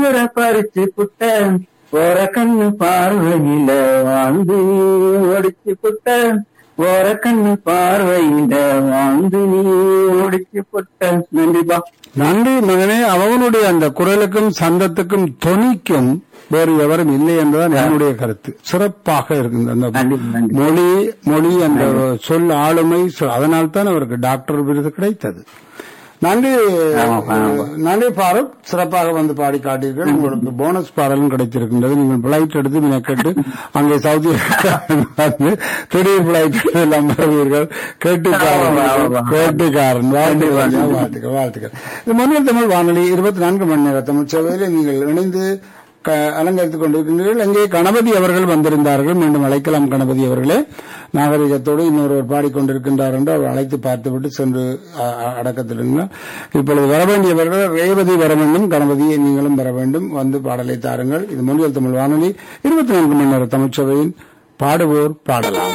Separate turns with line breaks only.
பறிச்சு புட்ட ஓர கண்ணு பார்வையில வாழ்ந்து ஒடிச்சு புட்ட ஓர கண்ணு பார்வையில வாழ்ந்து நீ ஒடிச்சு புட்ட நன்றிப்பா
நன்றி மகனே அவனுடைய அந்த குரலுக்கும் சந்தத்துக்கும் தொனிக்கும் வேறு எவரும் இல்லை என்பதுதான் என்னுடைய கருத்து சிறப்பாக இருக்குது அந்த
நன்றி, நன்றி.
மொழி மொழி அந்த சொல் ஆளுமை சொல் அதனால்தான் அவருக்கு டாக்டர் விருது கிடைத்தது நன்றி
ஆமா, ஆமா.
நன்றி பாரூக் சிறப்பாக வந்து பாடி காட்டீர்கள் உங்களுக்கு போனஸ் பாடலும் கிடைத்திருக்கின்றது நீங்கள் பிளைட் எடுத்து மெனக்கெட்டு அங்கே சவுதி வந்து திடீர் பிளைட் எல்லாம் வருவீர்கள் கேட்டுக்காரன்
ஆமா, ஆமா.
கேட்டுக்காரன் வாழ்த்துக்கள்
நன்றி, நன்றி.
வாழ்த்துக்கள் வாழ்த்துக்கள் இது மொழியில் தமிழ் வானொலி இருபத்தி நான்கு மணி நேர தமிழ் சேவையில் நீங்கள் இணைந்து க- அலங்கரித்துக் கொண்டிருக்கின்றீர்கள் அங்கே கணபதி அவர்கள் வந்திருந்தார்கள் மீண்டும் அழைக்கலாம் கணபதி அவர்களே நாகரிகத்தோடு இன்னொருவர் பாடிக்கொண்டிருக்கின்றார் என்று அவர் அழைத்து பார்த்துவிட்டு சென்று அ- அ- அடக்கத்திடுங்கள் இப்பொழுது வர வேண்டியவர்கள் ரேவதி வர வேண்டும் கணபதி நீங்களும் வர வேண்டும் வந்து பாடலை தாருங்கள் இது மொழியில் தமிழ் வானொலி இருபத்தி நான்கு மணி நேர தமிழ்ச்சபையின் பாடுவோர் பாடலாம்